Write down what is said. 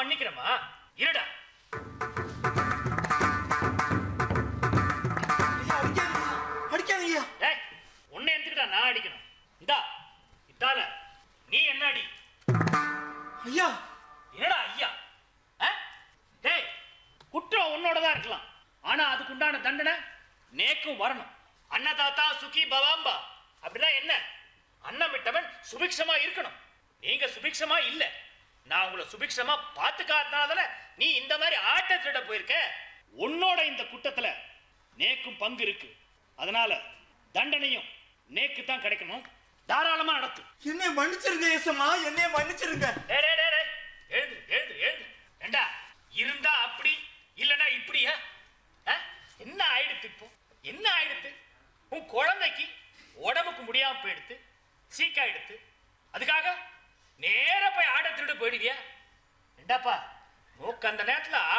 மன்னிக்கிறேம்மா இருடா ஐயா அடிக்காதீங்க அடிக்காதீங்க டேய் உன்னை எந்துக்கிட்டா நான் அடிக்கணும் இந்தா இதால நீ என்ன அடி ஐயா என்னடா ஐயா ஆ? டேய் குற்றம் உன்னோட தான் இருக்கலாம் ஆனா அதுக்கு உண்டான தண்டனை நேக்கும் வரணும் அன்னதாத்தா சுகி பவாம்பா அப்படின்னா என்ன அன்னமிட்டவன் சுபிக்ஷமா இருக்கணும் நீங்க சுபிக்ஷமா இல்ல நான் உங்களை சுபிக்ஷமா பார்த்துக்காதனால தானே நீ இந்த மாதிரி ஆட்டத்திட போயிருக்க உன்னோட இந்த குற்றத்துல நேக்கும் பங்கு இருக்கு அதனால தண்டனையும் நேக்கு தான் கிடைக்கணும் தாராளமா நடத்து என்னை மன்னிச்சிருங்க ஏசம்மா என்னை மன்னிச்சிருங்க டேய், டேய், டேய், டேய். எழுது எழுது எழுது ஏண்டா இருந்தா அப்படி இல்லனா இப்படியா ஆ? என்ன ஆயிடுத்து இப்போ என்ன ஆயிடுத்து உன் குழந்தைக்கு உடம்புக்கு முடியாம போயிடுத்து சீக்காயிடுத்து அதுக்காக நேரா போய் ஆட திருடு போயிடுவியா ஏண்டாப்பா நோக்கு அந்த நேரத்துல